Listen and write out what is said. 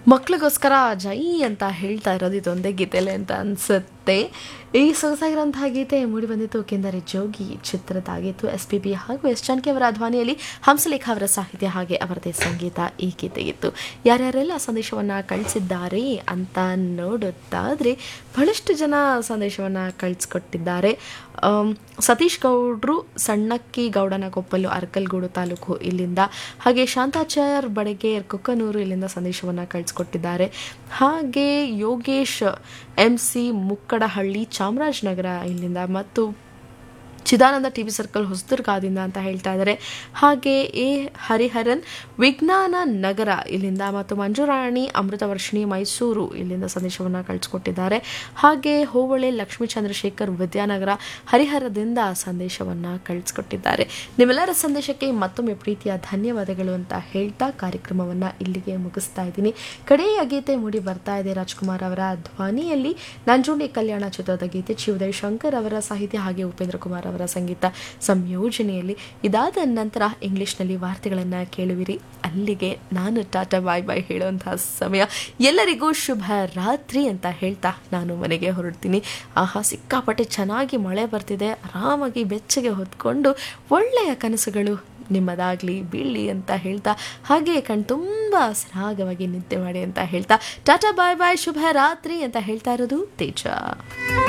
ಮಕ್ಳಿಗೋಸ್ಕರ ಜೈ ಅಂತ ಹೇಳ್ತಾ ಇರೋದು ಇದೊಂದೇ ಗೀತೆಲೆ ಅಂತ ಅನ್ಸುತ್ತೆ ಈ ಸೊಗಸಾಗಿರೋಂತಹ ಗೀತೆ ಮೂಡಿ ಬಂದಿತ್ತು ಕೆಂದರೆ ಜೋಗಿ ಚಿತ್ರದಾಗಿತ್ತು ಎಸ್ ಪಿ ಬಿ ಹಾಗೂ ಎಸ್ ಜಾನಕಿ ಅವರ ಧ್ವನಿಯಲ್ಲಿ ಹಂಸಲೇಖ ಅವರ ಸಾಹಿತ್ಯ ಹಾಗೆ ಅವರದೇ ಸಂಗೀತ ಈ ಗೀತೆಗಿತ್ತು ಯಾರ್ಯಾರೆಲ್ಲ ಸಂದೇಶವನ್ನು ಕಳಿಸಿದ್ದಾರೆ ಅಂತ ನೋಡುತ್ತಾದರೆ ಬಹಳಷ್ಟು ಜನ ಸಂದೇಶವನ್ನು ಕಳಿಸ್ಕೊಟ್ಟಿದ್ದಾರೆ ಆಮ್, ಸತೀಶ್ ಗೌಡ್ರು ಸಣ್ಣಕ್ಕಿ ಗೌಡನ ಕೊಪ್ಪಲು ಅರ್ಕಲ್ಗೂಡು ತಾಲೂಕು ಇಲ್ಲಿಂದ ಹಾಗೆ ಶಾಂತಾಚಾರ್ ಬಡಗೇರ್ ಕೊಕ್ಕನೂರು ಇಲ್ಲಿಂದ ಸಂದೇಶವನ್ನು ಕಳಿಸ್ಕೊಟ್ಟಿದ್ದಾರೆ ಹಾಗೆ ಯೋಗೇಶ್ ಎಂ ಸಿ ಮುಕ್ಕಡಹಳ್ಳಿ ಚಾಮರಾಜನಗರ ಇಲ್ಲಿಂದ ಮತ್ತು ಚಿದಾನಂದ ಟಿ ವಿ ಸರ್ಕಲ್ ಹೊಸದುರ್ಗದಿಂದ ಅಂತ ಹೇಳ್ತಾ ಇದ್ದಾರೆ ಹಾಗೆ ಎ ಹರಿಹರನ್ ವಿಜ್ಞಾನ ನಗರ ಇಲ್ಲಿಂದ ಮತ್ತು ಮಂಜುರಾಣಿ ಅಮೃತವರ್ಷಿಣಿ ಮೈಸೂರು ಇಲ್ಲಿಂದ ಸಂದೇಶವನ್ನು ಕಳಿಸ್ಕೊಟ್ಟಿದ್ದಾರೆ ಹಾಗೆ ಹೋಬಳೆ ಲಕ್ಷ್ಮೀ ಚಂದ್ರಶೇಖರ್ ವಿದ್ಯಾನಗರ ಹರಿಹರದಿಂದ ಸಂದೇಶವನ್ನು ಕಳಿಸ್ಕೊಟ್ಟಿದ್ದಾರೆ ನಿಮ್ಮೆಲ್ಲರ ಸಂದೇಶಕ್ಕೆ ಮತ್ತೊಮ್ಮೆ ಪ್ರೀತಿಯ ಧನ್ಯವಾದಗಳು ಅಂತ ಹೇಳ್ತಾ ಕಾರ್ಯಕ್ರಮವನ್ನು ಇಲ್ಲಿಗೆ ಮುಗಿಸ್ತಾ ಇದ್ದೀನಿ ಕಡೆಯ ಗೀತೆ ಮೂಡಿ ಬರ್ತಾ ಇದೆ ರಾಜ್ಕುಮಾರ್ ಅವರ ಧ್ವನಿಯಲ್ಲಿ ನಂಜುಂಡಿ ಕಲ್ಯಾಣ ಚಿತ್ರದ ಗೀತೆ ಚಿ ಉದಯ್ ಶಂಕರ್ ಅವರ ಸಾಹಿತ್ಯ ಹಾಗೆ ಉಪೇಂದ್ರ ಕುಮಾರ್ ಅವರ ಸಂಗೀತ ಸಂಯೋಜನೆಯಲ್ಲಿ ಇದಾದ ನಂತರ ಇಂಗ್ಲಿಷ್ನಲ್ಲಿ ವಾರ್ತೆಗಳನ್ನು ಕೇಳುವಿರಿ ಅಲ್ಲಿಗೆ ನಾನು ಟಾಟಾ ಬಾಯ್ ಬಾಯ್ ಹೇಳುವಂತಹ ಸಮಯ ಎಲ್ಲರಿಗೂ ಶುಭ ರಾತ್ರಿ ಅಂತ ಹೇಳ್ತಾ ನಾನು ಮನೆಗೆ ಹೊರಡ್ತೀನಿ ಆಹಾ ಸಿಕ್ಕಾಪಟ್ಟೆ ಚೆನ್ನಾಗಿ ಮಳೆ ಬರ್ತಿದೆ ಆರಾಮಾಗಿ ಬೆಚ್ಚಗೆ ಹೊತ್ಕೊಂಡು ಒಳ್ಳೆಯ ಕನಸುಗಳು ನಿಮ್ಮದಾಗಲಿ ಬೀಳಲಿ ಅಂತ ಹೇಳ್ತಾ ಹಾಗೆ ಕಣ್ ತುಂಬ ಸರಾಗವಾಗಿ ನಿದ್ದೆ ಮಾಡಿ ಅಂತ ಹೇಳ್ತಾ ಟಾಟಾ ಬಾಯ್ ಬಾಯ್ ಶುಭ ರಾತ್ರಿ ಅಂತ ಹೇಳ್ತಾ ಇರೋದು ತೇಜ